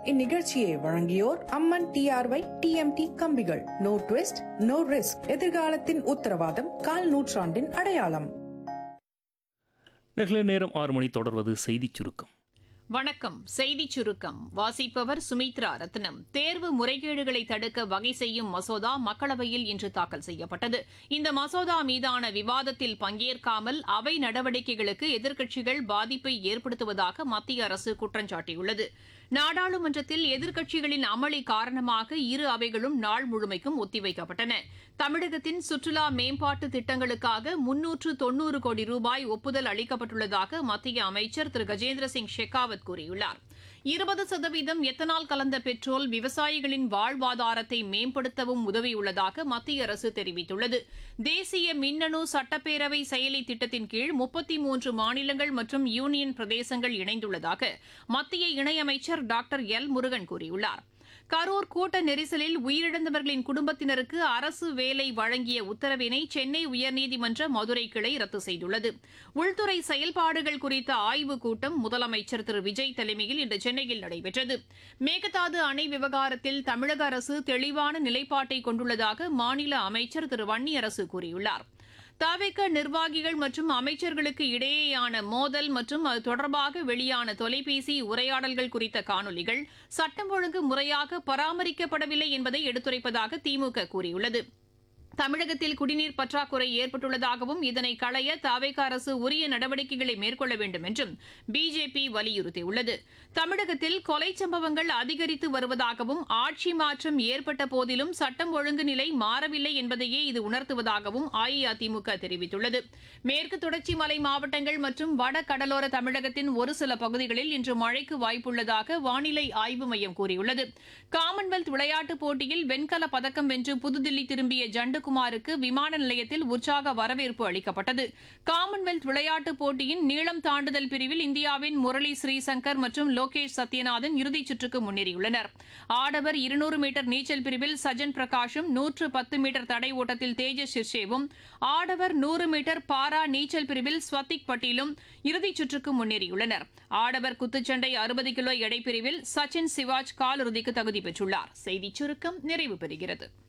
இந்நிகழ்ச்சியை வழங்கியோர் Amman TRY TMT கம்பிகள் நோ ட்விஸ்ட் நோ ரிஸ்க் எதிர்காலத்தின் உத்தரவாதம் கால் நூற்றாண்டின் அடையாளம் நிகழ நேரம் ஆறு மணி தொடர்வது செய்திச் சுருக்கம் வணக்கம் செய்திச் சுருக்கம் வாசிப்பவர் சுமித்ரா ரத்னம் தேர்வு முறைகேடுகளை தடுக்க வகை செய்யும் மசோதா மக்களவையில் இன்று தாக்கல் செய்யப்பட்டது இந்த மசோதா மீதான விவாதத்தில் பங்கேற்காமல் அவை நடவடிக்கைகளுக்கு எதிர்க்கட்சிகள் பாதிப்பை ஏற்படுத்துவதாக மத்திய அரசு குற்றம் சாட்டியுள்ளது நாடாளுமன்றத்தில் எதிர்க்கட்சிகளின் அமளி காரணமாக இரு அவைகளும் நாள் முழுமைக்கும் ஒத்திவைக்கப்பட்டன தமிழகத்தின் சுற்றுலா மேம்பாட்டு திட்டங்களுக்காக முன்னூற்று தொன்னூறு கோடி ரூபாய் ஒப்புதல் அளிக்கப்பட்டுள்ளதாக மத்திய அமைச்சர் திரு கஜேந்திர சிங் ஷெகாவத் கூறியுள்ளார் இருபது சதவீதம் எத்தனால் கலந்த பெட்ரோல் விவசாயிகளின் வாழ்வாதாரத்தை மேம்படுத்தவும் உதவியுள்ளதாக மத்திய அரசு தெரிவித்துள்ளது தேசிய மின்னணு சட்டப்பேரவை செயலி திட்டத்தின் கீழ் முப்பத்தி மூன்று மாநிலங்கள் மற்றும் யூனியன் பிரதேசங்கள் இணைந்துள்ளதாக மத்திய இணையமைச்சர் டாக்டர் எல் முருகன் கூறியுள்ளார் கரூர் கூட்ட நெரிசலில் உயிரிழந்தவர்களின் குடும்பத்தினருக்கு அரசு வேலை வழங்கிய உத்தரவினை சென்னை உயர்நீதிமன்ற மதுரை கிளை ரத்து செய்துள்ளது உள்துறை செயல்பாடுகள் குறித்த ஆய்வுக் கூட்டம் முதலமைச்சர் திரு விஜய் தலைமையில் இன்று சென்னையில் நடைபெற்றது மேகதாது அணை விவகாரத்தில் தமிழக அரசு தெளிவான நிலைப்பாட்டை கொண்டுள்ளதாக மாநில அமைச்சர் திரு வன்னியரசு கூறியுள்ளார் தவிக நிர்வாகிகள் மற்றும் அமைச்சர்களுக்கு இடையேயான மோதல் மற்றும் அது தொடர்பாக வெளியான தொலைபேசி உரையாடல்கள் குறித்த காணொலிகள் சட்டம் ஒழுங்கு முறையாக பராமரிக்கப்படவில்லை என்பதை எடுத்துரைப்பதாக திமுக கூறியுள்ளது தமிழகத்தில் குடிநீர் பற்றாக்குறை ஏற்பட்டுள்ளதாகவும் இதனை களைய தாவேக அரசு உரிய நடவடிக்கைகளை மேற்கொள்ள வேண்டும் என்றும் பிஜேபி வலியுறுத்தியுள்ளது தமிழகத்தில் கொலை சம்பவங்கள் அதிகரித்து வருவதாகவும் ஆட்சி மாற்றம் ஏற்பட்ட போதிலும் சட்டம் ஒழுங்கு நிலை மாறவில்லை என்பதையே இது உணர்த்துவதாகவும் அஇஅதிமுக தெரிவித்துள்ளது மேற்கு தொடர்ச்சி மலை மாவட்டங்கள் மற்றும் வட கடலோர தமிழகத்தின் ஒரு சில பகுதிகளில் இன்று மழைக்கு வாய்ப்புள்ளதாக வானிலை ஆய்வு மையம் கூறியுள்ளது காமன்வெல்த் விளையாட்டுப் போட்டியில் வெண்கல பதக்கம் வென்று புதுதில்லி திரும்பிய ஜண்டுகுமாருக்கு விமான நிலையத்தில் உற்சாக வரவேற்பு அளிக்கப்பட்டது காமன்வெல்த் விளையாட்டுப் போட்டியின் நீளம் தாண்டுதல் பிரிவில் இந்தியாவின் முரளி ஸ்ரீசங்கர் மற்றும் லோகேஷ் சத்யநாதன் இறுதிச் சுற்றுக்கு முன்னேறியுள்ளனர் ஆடவர் இருநூறு மீட்டர் நீச்சல் பிரிவில் சஜன் பிரகாஷும் நூற்று பத்து மீட்டர் தடை ஓட்டத்தில் தேஜஸ் ஷிர்ஷேவும் ஆடவர் நூறு மீட்டர் பாரா நீச்சல் பிரிவில் ஸ்வத்திக் பட்டீலும் இறுதிச் சுற்றுக்கு முன்னேறியுள்ளனர் ஆடவர் குத்துச்சண்டை அறுபது கிலோ எடைப்பிரிவில் சச்சின் சிவாஜ் காலிறுதிக்கு தகுதி பெற்றுள்ளார் செய்திச் சுருக்கம் நிறைவு பெறுகிறது